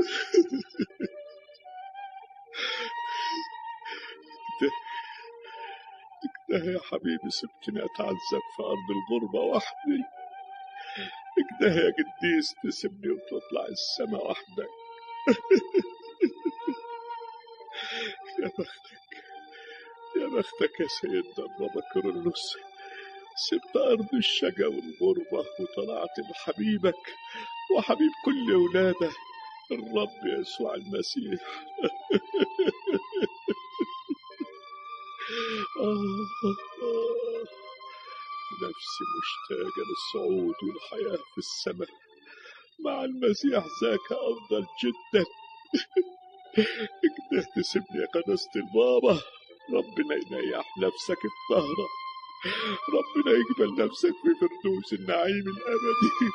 كده يا حبيبي سبتني أتعذب في أرض الغربة وحدي كده يا قديس تسيبني وتطلع السما وحدك يا بختك يا بختك يا سيدنا بابا كرولوس سبت أرض الشقا والغربة وطلعت لحبيبك وحبيب كل أولاده الرب يسوع المسيح آه آه نفسي مشتاقة للصعود والحياة في السماء مع المسيح ذاك أفضل جدا كده تسيبني يا قداسة البابا ربنا ينيح نفسك الطهرة ربنا يقبل نفسك في فردوس النعيم الأبدي